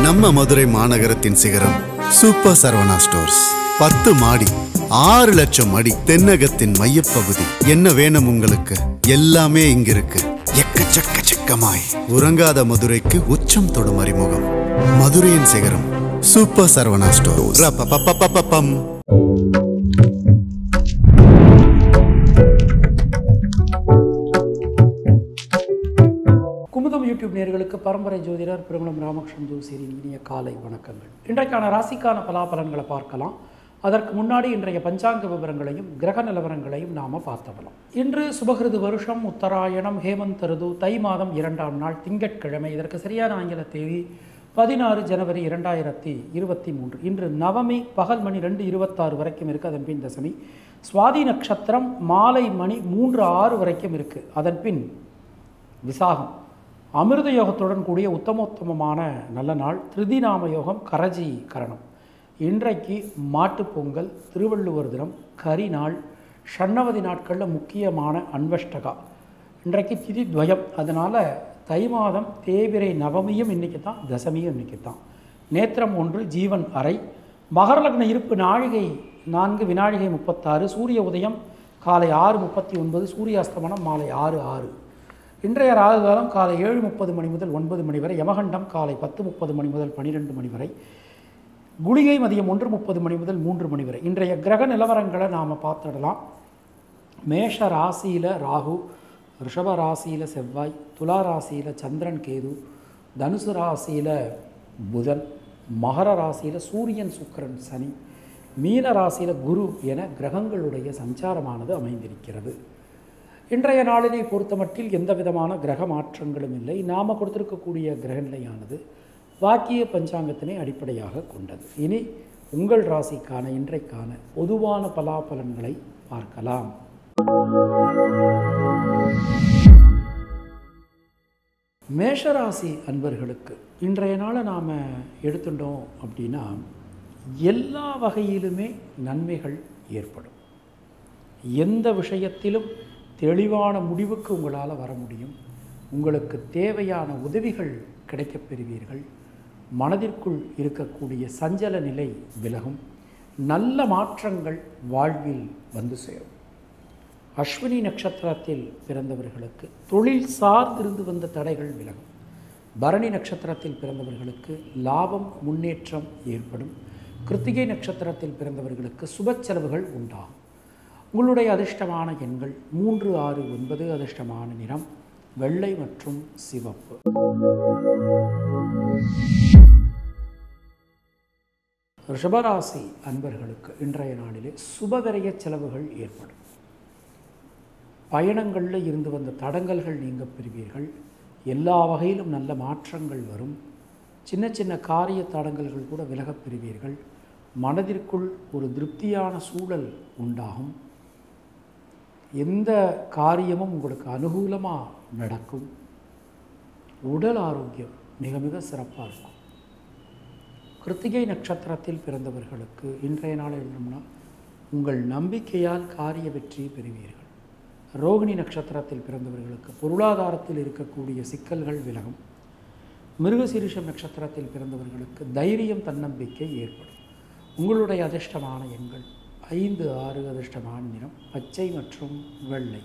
நம்ம மதுரை மாநகரத்தின் சிகரம் super Saravana stores பத்து மாடி ஆறு லட்சம் அடி தென்னகத்தின் மையப்பகுதி என்ன வேணும் உங்களுக்கு எல்லாமே இங்க இருக்கு எக்கச்சக்க சிக்கமாய் உறங்காத மதுரைக்கு உச்சம் தொடும் அறிமுகம் மதுரையின் சிகரம் சூப்பர் சரவணா ஸ்டோர் ரப்பப்பப்பப்பப்பம். குமுதம் யூடியூப் நேயர்களுக்கு பரம்பரை ஜோதிடர் பெருங்குளம் ராமகிருஷ்ணன் ஜோசியரின் இனிய காலை வணக்கங்கள் இன்றைக்கான ராசிக்கான பலாபலன்களை பார்க்கலாம் அதற்கு முன்னாடி இன்றைய பஞ்சாங்க விவரங்களையும் கிரக நிலவரங்களையும் நாம் பார்த்துடலாம் இன்று சுபகிருது வருஷம் உத்தராயணம் ஹேமந்த் ருது தை மாதம் இரண்டாம் நாள் திங்கட்கிழமை இதற்கு சரியான ஆங்கில தேதி பதினாறு ஜனவரி இரண்டாயிரத்தி இருபத்தி மூன்று இன்று நவமி பகல் மணி ரெண்டு இருபத்தாறு வரைக்கும் இருக்குது அதன் பின் தசமி சுவாதி நட்சத்திரம் மாலை மணி மூன்று ஆறு வரைக்கும் இருக்குது அதன் பின் விசாகம் அமிர்த யோகத்துடன் கூடிய உத்தமோத்தமமான நல்ல நாள் திருதிநாம யோகம் கரஜி கரணம் இன்றைக்கு மாட்டுப் பொங்கல் திருவள்ளுவர் தினம் கரி நாள் ஷண்ணவதி நாட்களில் முக்கியமான அன்வஷ்டகா இன்றைக்கு திதி துவயம் அதனால் தை மாதம் தேவிரை நவமியும் இன்றைக்கி தான் தசமியும் இன்றைக்கி தான் நேத்திரம் ஒன்று ஜீவன் அறை மகர லக்ன இருப்பு நாழிகை நான்கு வினாழிகை முப்பத்தாறு சூரிய உதயம் காலை ஆறு முப்பத்தி ஒன்பது சூரிய அஸ்தமனம் மாலை ஆறு ஆறு இன்றைய ராகு காலம் காலை ஏழு முப்பது மணி முதல் ஒன்பது மணி வரை யமகண்டம் காலை பத்து முப்பது மணி முதல் பன்னிரெண்டு மணி வரை குளிகை மதியம் ஒன்று முப்பது மணி முதல் மூன்று மணி வரை இன்றைய கிரக நிலவரங்களை நாம் பார்த்துடலாம் மேஷ ராசியில் ராகு ரிஷப ராசியில் செவ்வாய் துலா ராசியில் சந்திரன் கேது தனுசு ராசியில் புதன் மகர ராசியில் சூரியன் சுக்கிரன் சனி மீன ராசியில் குரு என கிரகங்களுடைய சஞ்சாரமானது அமைந்திருக்கிறது இன்றைய நாளினை பொறுத்தமட்டில் எந்த விதமான கிரக மாற்றங்களும் இல்லை நாம் கொடுத்திருக்கக்கூடிய கிரகநிலையானது வாக்கிய பஞ்சாங்கத்தினை அடிப்படையாக கொண்டது இனி உங்கள் ராசிக்கான இன்றைக்கான பொதுவான பலாபலன்களை பார்க்கலாம் மேஷராசி அன்பர்களுக்கு இன்றைய நாளை நாம் எடுத்துட்டோம் அப்படின்னா எல்லா வகையிலுமே நன்மைகள் ஏற்படும் எந்த விஷயத்திலும் தெளிவான முடிவுக்கு உங்களால் வர முடியும் உங்களுக்கு தேவையான உதவிகள் கிடைக்கப் பெறுவீர்கள் மனதிற்குள் இருக்கக்கூடிய சஞ்சல நிலை விலகும் நல்ல மாற்றங்கள் வாழ்வில் வந்து சேரும் அஸ்வினி நட்சத்திரத்தில் பிறந்தவர்களுக்கு தொழில் சார்ந்திருந்து வந்த தடைகள் விலகும் பரணி நட்சத்திரத்தில் பிறந்தவர்களுக்கு லாபம் முன்னேற்றம் ஏற்படும் கிருத்திகை நட்சத்திரத்தில் பிறந்தவர்களுக்கு சுப செலவுகள் உண்டாகும் உங்களுடைய அதிர்ஷ்டமான எண்கள் மூன்று ஆறு ஒன்பது அதிர்ஷ்டமான நிறம் வெள்ளை மற்றும் சிவப்பு ரிஷபராசி அன்பர்களுக்கு இன்றைய நாளிலே சுபவிரய செலவுகள் ஏற்படும் பயணங்களில் இருந்து வந்த தடங்கல்கள் நீங்க பெறுவீர்கள் எல்லா வகையிலும் நல்ல மாற்றங்கள் வரும் சின்ன சின்ன காரிய தடங்கல்கள் கூட விலகப் பெறுவீர்கள் மனதிற்குள் ஒரு திருப்தியான சூழல் உண்டாகும் எந்த காரியமும் உங்களுக்கு அனுகூலமாக நடக்கும் உடல் ஆரோக்கியம் மிக மிக சிறப்பாக இருக்கும் கிருத்திகை நட்சத்திரத்தில் பிறந்தவர்களுக்கு இன்றைய நாள் எழுதணும்னா உங்கள் நம்பிக்கையால் காரிய வெற்றி பெறுவீர்கள் ரோகிணி நட்சத்திரத்தில் பிறந்தவர்களுக்கு பொருளாதாரத்தில் இருக்கக்கூடிய சிக்கல்கள் விலகும் மிருகசீரிஷம் நட்சத்திரத்தில் பிறந்தவர்களுக்கு தைரியம் தன்னம்பிக்கை ஏற்படும் உங்களுடைய அதிர்ஷ்டமான எண்கள் ஐந்து ஆறு அதிர்ஷ்டமான நிறம் பச்சை மற்றும் வெள்ளை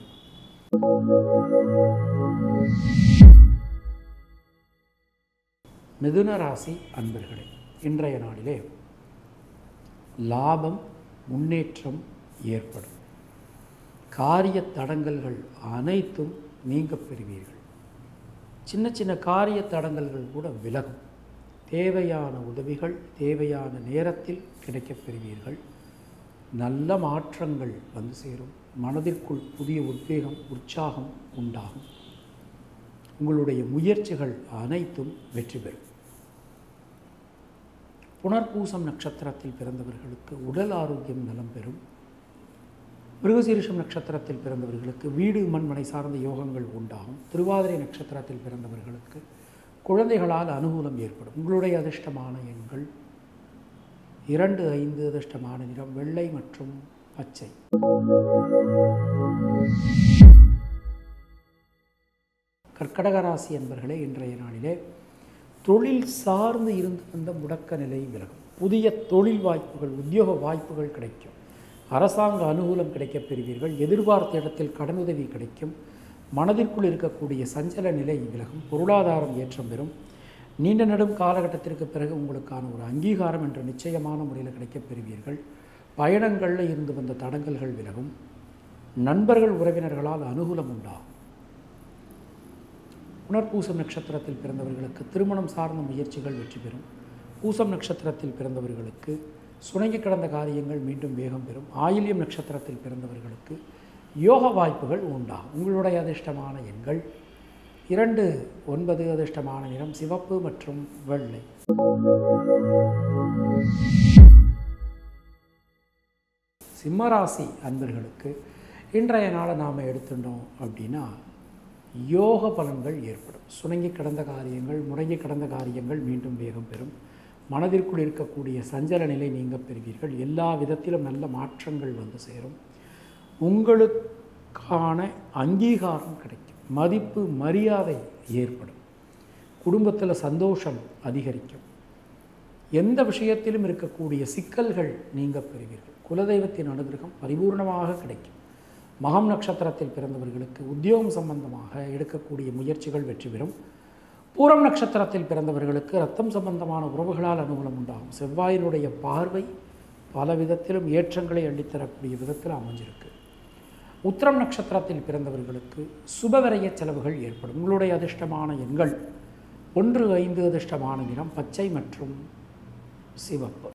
மிதுன ராசி அன்பர்களே இன்றைய நாளிலே லாபம் முன்னேற்றம் ஏற்படும் காரிய தடங்கல்கள் அனைத்தும் நீங்க பெறுவீர்கள் சின்ன சின்ன காரிய தடங்கல்கள் கூட விலகும் தேவையான உதவிகள் தேவையான நேரத்தில் கிடைக்கப் பெறுவீர்கள் நல்ல மாற்றங்கள் வந்து சேரும் மனதிற்குள் புதிய உத்வேகம் உற்சாகம் உண்டாகும் உங்களுடைய முயற்சிகள் அனைத்தும் வெற்றி பெறும் புனர்பூசம் நட்சத்திரத்தில் பிறந்தவர்களுக்கு உடல் ஆரோக்கியம் நலம் பெறும் மிருகசீரிஷம் நட்சத்திரத்தில் பிறந்தவர்களுக்கு வீடு மண்மனை சார்ந்த யோகங்கள் உண்டாகும் திருவாதிரை நட்சத்திரத்தில் பிறந்தவர்களுக்கு குழந்தைகளால் அனுகூலம் ஏற்படும் உங்களுடைய அதிர்ஷ்டமான எண்கள் இரண்டு ஐந்து அதிர்ஷ்டமான நிறம் வெள்ளை மற்றும் பச்சை கர்க்கடக ராசி என்பர்களே இன்றைய நாளிலே தொழில் சார்ந்து இருந்து வந்த முடக்க நிலை விலகும் புதிய தொழில் வாய்ப்புகள் உத்தியோக வாய்ப்புகள் கிடைக்கும் அரசாங்க அனுகூலம் கிடைக்கப் பெறுவீர்கள் எதிர்பார்த்த இடத்தில் கடனுதவி கிடைக்கும் மனதிற்குள் இருக்கக்கூடிய சஞ்சல நிலை விலகும் பொருளாதாரம் ஏற்றம் பெறும் நீண்ட நெடும் காலகட்டத்திற்கு பிறகு உங்களுக்கான ஒரு அங்கீகாரம் என்ற நிச்சயமான முறையில் கிடைக்கப் பெறுவீர்கள் பயணங்களில் இருந்து வந்த தடங்கல்கள் விலகும் நண்பர்கள் உறவினர்களால் அனுகூலம் உண்டாகும் புனர்பூசம் நட்சத்திரத்தில் பிறந்தவர்களுக்கு திருமணம் சார்ந்த முயற்சிகள் வெற்றி பெறும் பூசம் நட்சத்திரத்தில் பிறந்தவர்களுக்கு சுணங்கி கிடந்த காரியங்கள் மீண்டும் வேகம் பெறும் ஆயில்யம் நட்சத்திரத்தில் பிறந்தவர்களுக்கு யோக வாய்ப்புகள் உண்டாகும் உங்களுடைய அதிர்ஷ்டமான எண்கள் இரண்டு ஒன்பது அதிர்ஷ்டமான நிறம் சிவப்பு மற்றும் வெள்ளை சிம்மராசி அன்பர்களுக்கு இன்றைய நாளை நாம் எடுத்துட்டோம் அப்படின்னா யோக பலன்கள் ஏற்படும் சுணங்கி கிடந்த காரியங்கள் முடங்கி கிடந்த காரியங்கள் மீண்டும் வேகம் பெறும் மனதிற்குள் இருக்கக்கூடிய சஞ்சல நிலை நீங்க பெறுவீர்கள் எல்லா விதத்திலும் நல்ல மாற்றங்கள் வந்து சேரும் உங்களுக்கான அங்கீகாரம் கிடைக்கும் மதிப்பு மரியாதை ஏற்படும் குடும்பத்தில் சந்தோஷம் அதிகரிக்கும் எந்த விஷயத்திலும் இருக்கக்கூடிய சிக்கல்கள் நீங்க பெறுவீர்கள் குலதெய்வத்தின் அனுகிரகம் பரிபூர்ணமாக கிடைக்கும் மகம் நட்சத்திரத்தில் பிறந்தவர்களுக்கு உத்தியோகம் சம்பந்தமாக எடுக்கக்கூடிய முயற்சிகள் வெற்றி பெறும் பூரம் நட்சத்திரத்தில் பிறந்தவர்களுக்கு ரத்தம் சம்பந்தமான உறவுகளால் அனுகூலம் உண்டாகும் செவ்வாயினுடைய பார்வை பல விதத்திலும் ஏற்றங்களை அள்ளித்தரக்கூடிய விதத்தில் அமைஞ்சிருக்கு உத்திரம் நட்சத்திரத்தில் பிறந்தவர்களுக்கு சுபவிரய செலவுகள் ஏற்படும் உங்களுடைய அதிர்ஷ்டமான எண்கள் ஒன்று ஐந்து அதிர்ஷ்டமான நிறம் பச்சை மற்றும் சிவப்பு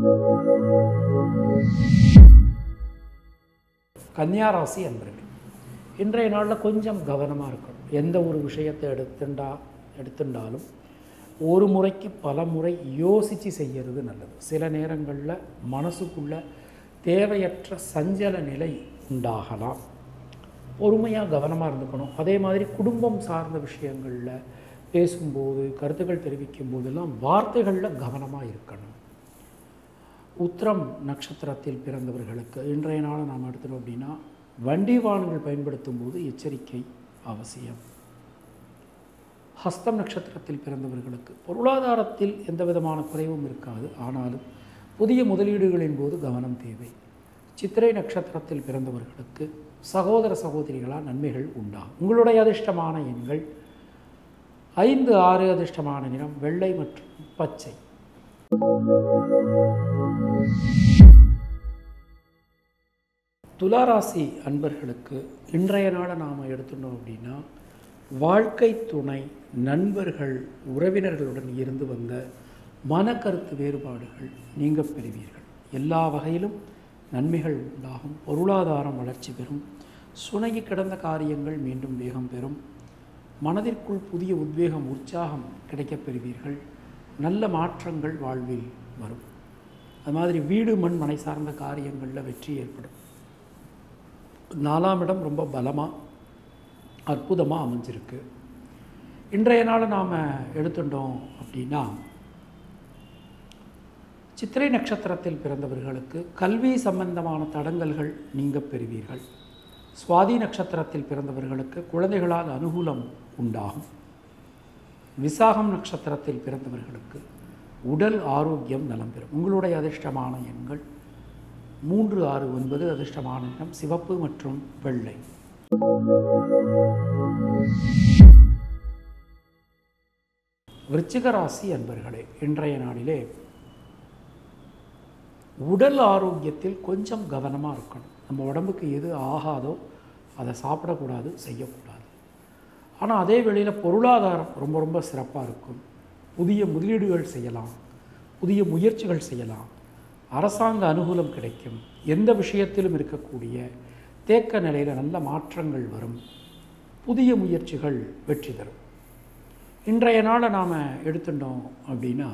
கன்னியாராசி அன்பர்கள் இன்றைய நாளில் கொஞ்சம் கவனமாக இருக்கணும் எந்த ஒரு விஷயத்தை எடுத்துண்டா எடுத்துட்டாலும் ஒரு முறைக்கு பல முறை யோசித்து செய்கிறது நல்லது சில நேரங்களில் மனசுக்குள்ள தேவையற்ற சஞ்சல நிலை உண்டாகலாம் பொறுமையாக கவனமாக இருந்துக்கணும் அதே மாதிரி குடும்பம் சார்ந்த விஷயங்களில் பேசும்போது கருத்துக்கள் தெரிவிக்கும் போதெல்லாம் வார்த்தைகளில் கவனமாக இருக்கணும் உத்திரம் நட்சத்திரத்தில் பிறந்தவர்களுக்கு இன்றைய நாளை நாம் எடுத்துட்டோம் அப்படின்னா வண்டி வாகனங்கள் பயன்படுத்தும் போது எச்சரிக்கை அவசியம் ஹஸ்தம் நட்சத்திரத்தில் பிறந்தவர்களுக்கு பொருளாதாரத்தில் எந்த விதமான குறைவும் இருக்காது ஆனாலும் புதிய முதலீடுகளின் போது கவனம் தேவை சித்திரை நட்சத்திரத்தில் பிறந்தவர்களுக்கு சகோதர சகோதரிகளால் நன்மைகள் உண்டாகும் உங்களுடைய அதிர்ஷ்டமான எண்கள் ஐந்து ஆறு அதிர்ஷ்டமான நிறம் வெள்ளை மற்றும் பச்சை துளாராசி அன்பர்களுக்கு இன்றைய நாளை நாம் எடுத்துட்டோம் அப்படின்னா வாழ்க்கை துணை நண்பர்கள் உறவினர்களுடன் இருந்து வந்த மனக்கருத்து வேறுபாடுகள் நீங்க பெறுவீர்கள் எல்லா வகையிலும் நன்மைகள் உண்டாகும் பொருளாதாரம் வளர்ச்சி பெறும் சுணங்கி கிடந்த காரியங்கள் மீண்டும் வேகம் பெறும் மனதிற்குள் புதிய உத்வேகம் உற்சாகம் கிடைக்கப் பெறுவீர்கள் நல்ல மாற்றங்கள் வாழ்வில் வரும் அது மாதிரி வீடு மண் மனை சார்ந்த காரியங்களில் வெற்றி ஏற்படும் நாலாம் இடம் ரொம்ப பலமாக அற்புதமாக அமைஞ்சிருக்கு இன்றைய நாளை நாம் எடுத்துட்டோம் அப்படின்னா சித்திரை நட்சத்திரத்தில் பிறந்தவர்களுக்கு கல்வி சம்பந்தமான தடங்கல்கள் நீங்க பெறுவீர்கள் சுவாதி நட்சத்திரத்தில் பிறந்தவர்களுக்கு குழந்தைகளால் அனுகூலம் உண்டாகும் விசாகம் நட்சத்திரத்தில் பிறந்தவர்களுக்கு உடல் ஆரோக்கியம் நலம் பெறும் உங்களுடைய அதிர்ஷ்டமான எண்கள் மூன்று ஆறு ஒன்பது அதிர்ஷ்டமான எண்ணம் சிவப்பு மற்றும் வெள்ளை விருச்சிக ராசி அன்பர்களே இன்றைய நாளிலே உடல் ஆரோக்கியத்தில் கொஞ்சம் கவனமாக இருக்கணும் நம்ம உடம்புக்கு எது ஆகாதோ அதை சாப்பிடக்கூடாது செய்யக்கூடாது ஆனால் அதே வேளையில் பொருளாதாரம் ரொம்ப ரொம்ப சிறப்பாக இருக்கும் புதிய முதலீடுகள் செய்யலாம் புதிய முயற்சிகள் செய்யலாம் அரசாங்க அனுகூலம் கிடைக்கும் எந்த விஷயத்திலும் இருக்கக்கூடிய தேக்க நிலையில் நல்ல மாற்றங்கள் வரும் புதிய முயற்சிகள் வெற்றி தரும் இன்றைய நாளை நாம் எடுத்துட்டோம் அப்படின்னா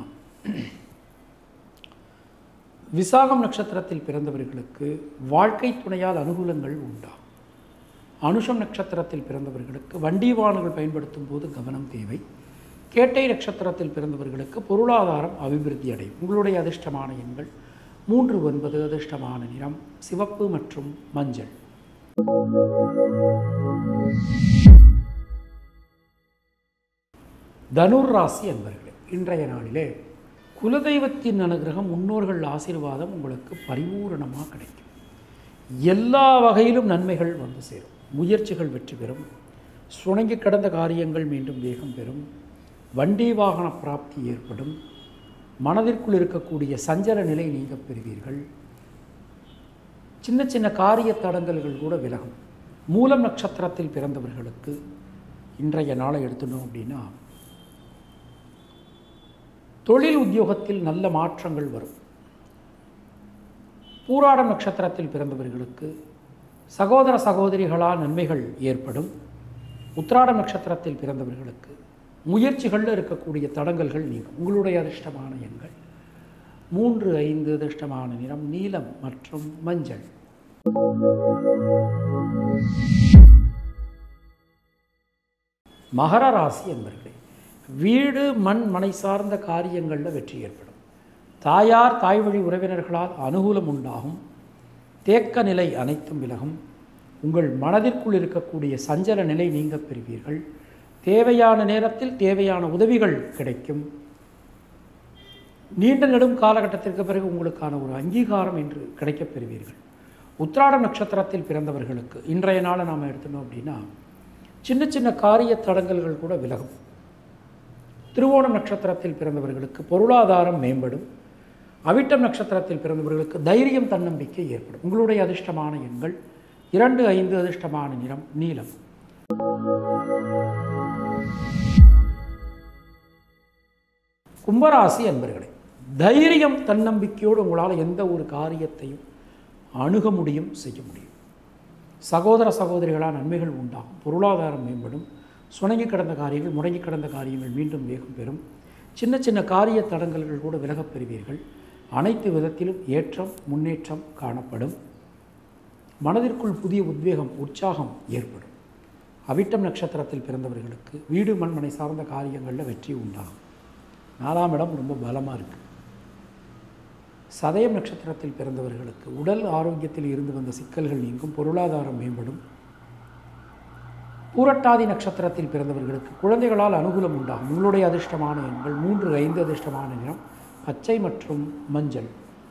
விசாகம் நட்சத்திரத்தில் பிறந்தவர்களுக்கு வாழ்க்கை துணையால் அனுகூலங்கள் உண்டா அனுஷம் நட்சத்திரத்தில் பிறந்தவர்களுக்கு வண்டி வாகனங்கள் பயன்படுத்தும் போது கவனம் தேவை கேட்டை நட்சத்திரத்தில் பிறந்தவர்களுக்கு பொருளாதாரம் அபிவிருத்தி அடையும் உங்களுடைய அதிர்ஷ்டமான எண்கள் மூன்று ஒன்பது அதிர்ஷ்டமான நிறம் சிவப்பு மற்றும் மஞ்சள் தனுர் ராசி என்பர்களே இன்றைய நாளிலே குலதெய்வத்தின் அனுகிரகம் முன்னோர்கள் ஆசீர்வாதம் உங்களுக்கு பரிபூரணமாக கிடைக்கும் எல்லா வகையிலும் நன்மைகள் வந்து சேரும் முயற்சிகள் வெற்றி பெறும் சுணங்கி கடந்த காரியங்கள் மீண்டும் வேகம் பெறும் வண்டி வாகன பிராப்தி ஏற்படும் மனதிற்குள் இருக்கக்கூடிய சஞ்சல நிலை நீங்க பெறுவீர்கள் சின்ன சின்ன காரிய தடங்கல்கள் கூட விலகும் மூலம் நட்சத்திரத்தில் பிறந்தவர்களுக்கு இன்றைய நாளை எடுத்துட்டோம் அப்படின்னா தொழில் உத்தியோகத்தில் நல்ல மாற்றங்கள் வரும் பூராடம் நட்சத்திரத்தில் பிறந்தவர்களுக்கு சகோதர சகோதரிகளால் நன்மைகள் ஏற்படும் உத்திராடம் நட்சத்திரத்தில் பிறந்தவர்களுக்கு முயற்சிகளில் இருக்கக்கூடிய தடங்கல்கள் நீங்கும் உங்களுடைய அதிர்ஷ்டமான எண்கள் மூன்று ஐந்து அதிர்ஷ்டமான நிறம் நீலம் மற்றும் மஞ்சள் மகர ராசி என்பர்களே வீடு மண் மனை சார்ந்த காரியங்களில் வெற்றி ஏற்படும் தாயார் தாய் வழி உறவினர்களால் அனுகூலம் உண்டாகும் தேக்க நிலை அனைத்தும் விலகும் உங்கள் மனதிற்குள் இருக்கக்கூடிய சஞ்சல நிலை நீங்க பெறுவீர்கள் தேவையான நேரத்தில் தேவையான உதவிகள் கிடைக்கும் நீண்ட நெடும் காலகட்டத்திற்கு பிறகு உங்களுக்கான ஒரு அங்கீகாரம் என்று கிடைக்கப் பெறுவீர்கள் உத்திராட நட்சத்திரத்தில் பிறந்தவர்களுக்கு இன்றைய நாளை நாம் எடுத்துனோம் அப்படின்னா சின்ன சின்ன காரிய தடங்கல்கள் கூட விலகும் திருவோணம் நட்சத்திரத்தில் பிறந்தவர்களுக்கு பொருளாதாரம் மேம்படும் அவிட்டம் நட்சத்திரத்தில் பிறந்தவர்களுக்கு தைரியம் தன்னம்பிக்கை ஏற்படும் உங்களுடைய அதிர்ஷ்டமான எண்கள் இரண்டு ஐந்து அதிர்ஷ்டமான நிறம் நீலம் கும்பராசி அன்பர்களே தைரியம் தன்னம்பிக்கையோடு உங்களால் எந்த ஒரு காரியத்தையும் அணுக முடியும் செய்ய முடியும் சகோதர சகோதரிகளால் நன்மைகள் உண்டாகும் பொருளாதாரம் மேம்படும் சுணங்கி கிடந்த காரியங்கள் முடங்கி கிடந்த காரியங்கள் மீண்டும் வேகம் பெறும் சின்ன சின்ன காரிய தடங்கல்கள் கூட விலகப் பெறுவீர்கள் அனைத்து விதத்திலும் ஏற்றம் முன்னேற்றம் காணப்படும் மனதிற்குள் புதிய உத்வேகம் உற்சாகம் ஏற்படும் அவிட்டம் நட்சத்திரத்தில் பிறந்தவர்களுக்கு வீடு மண்மனை சார்ந்த காரியங்களில் வெற்றி உண்டாகும் நாலாம் இடம் ரொம்ப பலமாக இருக்குது சதயம் நட்சத்திரத்தில் பிறந்தவர்களுக்கு உடல் ஆரோக்கியத்தில் இருந்து வந்த சிக்கல்கள் நீங்கும் பொருளாதாரம் மேம்படும் பூரட்டாதி நட்சத்திரத்தில் பிறந்தவர்களுக்கு குழந்தைகளால் அனுகூலம் உண்டாகும் உங்களுடைய அதிர்ஷ்டமான எண்கள் மூன்று ஐந்து அதிர்ஷ்டமான நிறம் பச்சை மற்றும் மஞ்சள்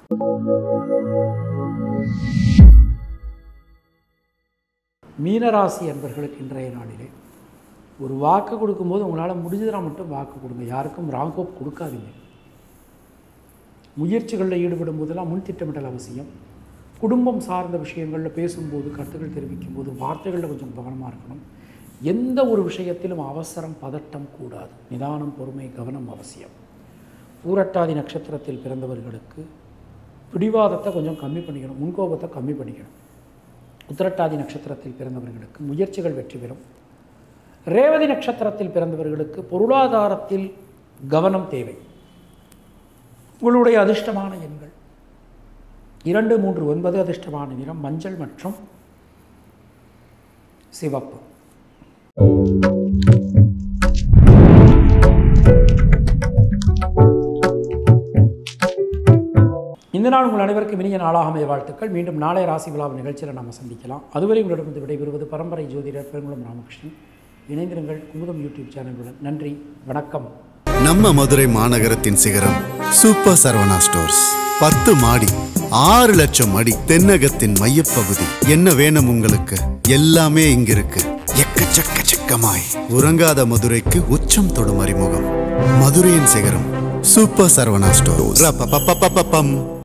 மீனராசி என்பர்களுக்கு இன்றைய நாளிலே ஒரு வாக்கு கொடுக்கும்போது உங்களால் முடிஞ்சதுனா மட்டும் வாக்கு கொடுங்க யாருக்கும் ராங் ஹோப் கொடுக்காதீங்க முயற்சிகளில் ஈடுபடும் போதெல்லாம் முன் திட்டமிடல் அவசியம் குடும்பம் சார்ந்த விஷயங்களில் பேசும்போது கருத்துக்கள் தெரிவிக்கும் போது வார்த்தைகளில் கொஞ்சம் கவனமாக இருக்கணும் எந்த ஒரு விஷயத்திலும் அவசரம் பதட்டம் கூடாது நிதானம் பொறுமை கவனம் அவசியம் பூரட்டாதி நட்சத்திரத்தில் பிறந்தவர்களுக்கு பிடிவாதத்தை கொஞ்சம் கம்மி பண்ணிக்கணும் முன்கோபத்தை கம்மி பண்ணிக்கணும் உத்திரட்டாதி நட்சத்திரத்தில் பிறந்தவர்களுக்கு முயற்சிகள் வெற்றி பெறும் ரேவதி நட்சத்திரத்தில் பிறந்தவர்களுக்கு பொருளாதாரத்தில் கவனம் தேவை உங்களுடைய அதிர்ஷ்டமான எண்கள் இரண்டு மூன்று ஒன்பது அதிர்ஷ்டமான நிறம் மஞ்சள் மற்றும் சிவப்பு இந்த நாள் உங்கள் அனைவருக்கும் இனிய நாளாக அமைய வாழ்த்துக்கள் மீண்டும் நாளை ராசி விழாவு நிகழ்ச்சியில் நாம் சந்திக்கலாம் அதுவரை உங்களிடமிருந்து விடைபெறுவது பரம்பரை ஜோதிடர் பெருங்குளம் ராமகிருஷ்ணன் இணைந்திருங்கள் குமுதம் யூடியூப் சேனலுடன் நன்றி வணக்கம் நம்ம மதுரை மாநகரத்தின் சிகரம் சூப்பர் சரவணா ஸ்டோர்ஸ் பத்து மாடி ஆறு லட்சம் அடி தென்னகத்தின் மையப்பகுதி என்ன வேணும் உங்களுக்கு எல்லாமே இங்க இருக்கு எக்கச்சக்க செக்கமாய் உறங்காத மதுரைக்கு உச்சம் தொடும் அறிமுகம் மதுரையின் சிகரம் சூப்பர் சரவணா ஸ்டோர்